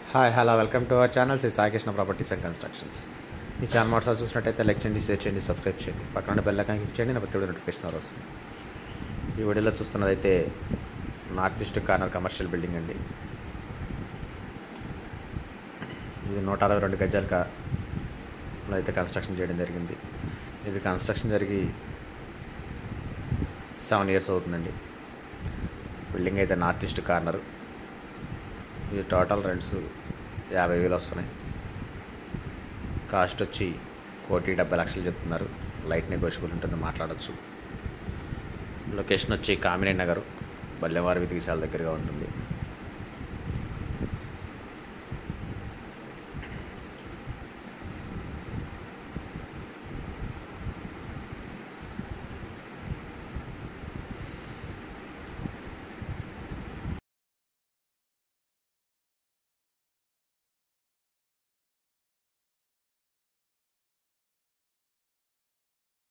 hi hello welcome to our channel Shri Saikrishna properties and constructions ఈ channel మొదటిసారి చూసినట్టయితే like చేయండి షేర్ చేయండి సబ్స్క్రైబ్ చేయండి పక్కన బెల్ ఐకాన్ క్లిక్ చేయండి నా ప్రతి నోటిఫికేషన్ ద్వారా వస్తుంది ఈ వీడియోలో చూస్తున్నదైతే north east corner commercial building అండి ఇది నూట అరవై రెండు గజాల కా- లో అయితే కన్స్ట్రక్షన్ చేయడం జరిగింది ఇది కన్స్ట్రక్షన్ జరిగి సెవెన్ ఇయర్స్ అవుతుందండి బిల్డింగ్ అయితే నార్త్ ఈస్ట్ కార్నర్ ఇది టోటల్ రెంట్స్ యాభై వేలు వస్తున్నాయి కాస్ట్ వచ్చి కోటి డెబ్బై లక్షలు చెప్తున్నారు లైట్ నెగోషియబుల్ ఉంటుంది మాట్లాడచ్చు లొకేషన్ వచ్చి కామినీ నగర్ బల్లెవారి వీధికి చాలా దగ్గరగా ఉంటుంది